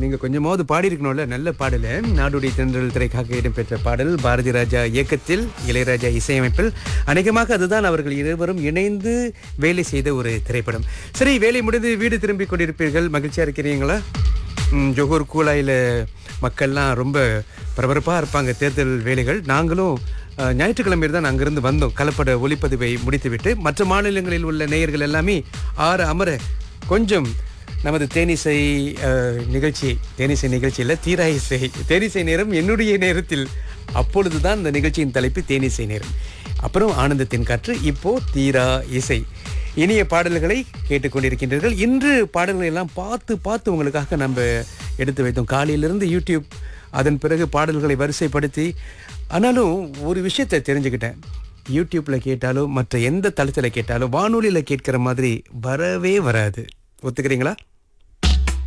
நீங்க கொஞ்சமாவது பாடியிருக்கணும்ல நல்ல பாடல நாடுடைய தென்றல் திரைக்காக இடம்பெற்ற பாடல் பாரதி ராஜா இயக்கத்தில் இளையராஜா இசையமைப்பில் அநேகமாக அதுதான் அவர்கள் இருவரும் இணைந்து வேலை செய்த ஒரு திரைப்படம் சரி வேலை முடிந்து வீடு திரும்பி கொண்டிருப்பீர்கள் மகிழ்ச்சியா இருக்கிறீங்களா ம், ஜொஹூர் கூலாயில் மக்கள்லாம் ரொம்ப பரபரப்பாக இருப்பாங்க தேர்தல் வேலைகள் நாங்களும் அஹ், ஞாயிற்றுக்கிழமை தான் அங்கிருந்து வந்தோம் கலப்பட ஒளிப்பதிவை முடித்துவிட்டு மற்ற மாநிலங்களில் உள்ள நேயர்கள் எல்லாமே ஆற அமர கொஞ்சம் நமது தேனிசை அஹ், நிகழ்ச்சி தேனிசை நிகழ்ச்சியில் தீரா இசை தேனிசை நேரம் என்னுடைய நேரத்தில் அப்பொழுதுதான் இந்த நிகழ்ச்சியின் தலைப்பு தேனிசை நேரம் அப்புறம் ஆனந்தத்தின் காற்று இப்போ தீரா இசை இனிய பாடல்களை கேட்டுக்கொண்டிருக்கின்றீர்கள் இன்று பாடல்களை எல்லாம் பார்த்து பார்த்து உங்களுக்காக நம்ம எடுத்து வைத்தோம் காலையிலிருந்து யூடியூப் அதன் பிறகு பாடல்களை வரிசைப்படுத்தி ஆனாலும் ஒரு விஷயத்தை தெரிஞ்சுக்கிட்டேன் யூடியூப்ல கேட்டாலும் மற்ற எந்த தளத்தில் கேட்டாலும் வானொலியில் கேட்கிற மாதிரி வரவே வராது ஒத்துக்கிறீங்களா